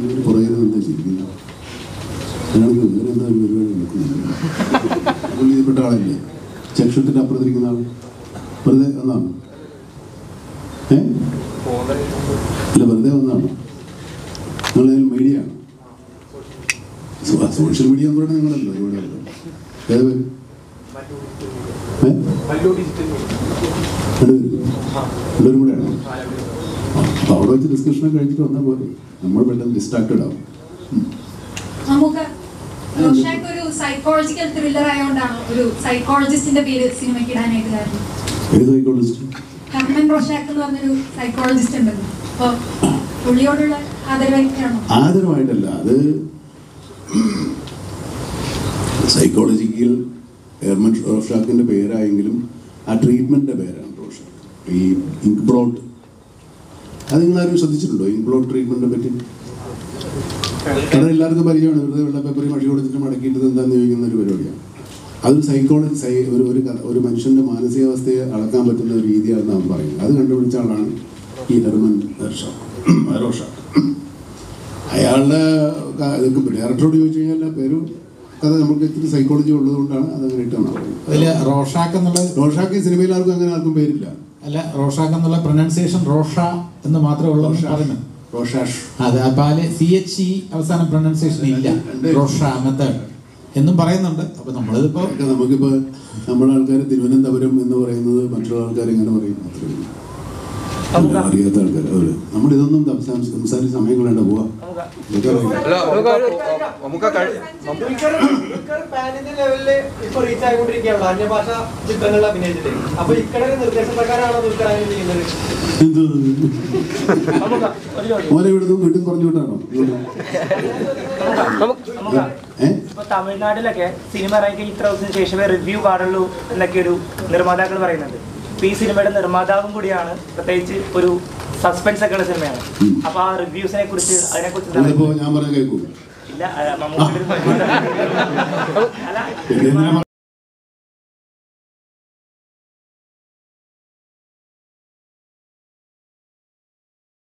ഇവര് പുറകെ എന്താ ചിരിക്കുന്നത് അയാൾക്ക് വേറെ എന്താ ഒരു പരിപാടി നടക്കുന്നില്ല പുള്ളി ഇതിൽപ്പെട്ട ആളല്ലേ ചക്ഷത്തിന്റെ അപ്പുറത്തിരിക്കുന്ന ആൾ വെറുതെ ഒന്നാണ് ഏ അല്ല വെറുതെ ഒന്നാണ് നിങ്ങളതിൽ മീഡിയ ആണ് സോഷ്യൽ മീഡിയ എന്ന് പറയുന്നത് നിങ്ങളല്ലോ ഇവിടെ ഏത് പേര് ഏ രണ്ടുപേരും രണ്ടുപേരും കൂടെയാണോ അപ്പൊ അവിടെ വെച്ച് ഡിസ്കഷനൊക്കെ കഴിച്ചിട്ട് വന്നാൽ പോലെ നമ്മൾ പെട്ടെന്ന് ഡിസ്ട്രാക്റ്റഡ് ആവും നമുക്ക് റോഷാക്ക് ഒരു സൈക്കോളജിക്കൽ ത്രില്ലർ ആയതുകൊണ്ടാണ് ഒരു സൈക്കോളജിസ്റ്റിന്റെ പേര് സിനിമയ്ക്ക് ഇടാനായിട്ട് കാരണം ഏത് സൈക്കോളജിസ്റ്റ് ഹർമൻ റോഷാക്ക് എന്ന് പറഞ്ഞൊരു സൈക്കോളജിസ്റ്റ് ഉണ്ടല്ലോ അപ്പൊ പുള്ളിയോടുള്ള ആദരവായിട്ടാണോ ആദരവായിട്ടല്ല അത് സൈക്കോളജിക്കൽ ഹെർമൻ റോഷാക്കിന്റെ പേരായെങ്കിലും ആ ട്രീറ്റ്മെന്റിന്റെ പേരാണ് റോഷാക്ക് ഈ ഇങ്ക് ബ്ലോട്ട് അത് നിങ്ങൾ ആരും ശ്രദ്ധിച്ചിട്ടുണ്ടോ ഇങ്ക് ബ്ലോട്ട് ട്രീറ്റ്മെന്റിനെ പറ്റി കാരണം എല്ലാവർക്കും പരിചയമാണ് വെറുതെ വെള്ള പേപ്പറിൽ മഷി കൊടുത്തിട്ട് മടക്കിയിട്ട് എന്താന്ന് ചോദിക്കുന്ന ഒരു പരിപാടിയാണ് അതൊരു സൈക്കോളജി സൈ ഒരു ഒരു ക- ഒരു മനുഷ്യന്റെ മാനസികാവസ്ഥയെ അളക്കാൻ പറ്റുന്ന ഒരു രീതിയാണെന്ന് അവൻ പറയുന്നത് അത് കണ്ടുപിടിച്ച ആളാണ് ഈ ഹെർമൻ റോഷാക്ക് റോഷാക്ക് അയാളുടെ ക- ഇതൊക്കെ ഡയറക്ടറോട് ചോദിച്ചു കഴിഞ്ഞാൽ ആ പേരും കഥ നമുക്ക് ഇത്തിരി സൈക്കോളജി ഉള്ളത് കൊണ്ടാണ് അതങ്ങനെ ഇട്ടാണ് പറയുന്നത് അതില് റോഷാക്ക് എന്നുള്ള റോഷാക്ക് ഈ സിനിമയിൽ ആർക്കും അങ്ങനെ ആർക്കും പേരില്ല അല്ല റോഷാക്ക് എന്നുള്ള പ്രൊനൗൺസിയേഷൻ റോഷ എന്ന് മാത്രമേ ഉള്ളൂ എന്ന് പറയുന്നത് റോഷാഷ് അതെ അപ്പൊ അതില് സി എച്ച് ഇ അവസാനം പ്രൊനൗൺസിയേഷൻ ഇല്ല റോഷ മെത്തേഡ് എന്നും പറയുന്നുണ്ട് അപ്പൊ നമ്മളിതിപ്പോ അതൊക്കെ നമുക്കിപ്പോൾ നമ്മുടെ ആൾക്കാർ തിരുവനന്തപുരം എന്ന് പറയുന്നത് മറ്റുള്ള ആൾക്കാർ ഇങ്ങനെ പറയും അത്രേ ഉള്ളൂ. അല്ല, അറിയാത്ത ആൾക്കാർ അവര് നമ്മൾ ഇതൊന്നും സംസാ- സംസാരിച്ച് സമയം കളയണ്ട പോവാ ഇതൊക്കെ അറിയാം. അല്ല നമുക്ക് കഴി പാനിന്റെ ലെവലില് ഇപ്പൊ റീച്ച് ആയിക്കൊണ്ടിരിക്കുകയാണ് അന്യഭാഷ ചിത്രങ്ങളിൽ അഭിനയിച്ചിട്ട് അപ്പൊ ഇക്കടെ നിർദ്ദേശപ്രകാരമാണോ ദുൽഖർ അങ്ങനെ ചെയ്യുന്നത് എന്ത് മോനെ ഇവിടുന്ന് വീട്ടിൽ കുറഞ്ഞു വിട്ടാണോ ഏ ഇപ്പൊ തമിഴ്നാട്ടിലൊക്കെ സിനിമ ഇറങ്ങി ഇത്ര ദിവസത്തിന് ശേഷമേ റിവ്യൂ പാടുള്ളൂ എന്നൊക്കെ ഒരു നിർമ്മാതാക്കൾ പറയുന്നുണ്ട് അപ്പൊ ഈ സിനിമയുടെ നിർമ്മാതാവും കൂടിയാണ് പ്രത്യേകിച്ച് ഒരു സസ്പെൻസ് ഒക്കെ ഉള്ള സിനിമയാണ് അപ്പൊ ആ റിവ്യൂസിനെ കുറിച്ച് അതിനെ കുറിച്ച് നിങ്ങളിപ്പോ ഞാൻ പറഞ്ഞ കേൾക്കൂ ഇല്ല ആ, മമ്മൂട്ടിയുടെ ഒരു- അല്ല പിന്നെ എന്തിനാ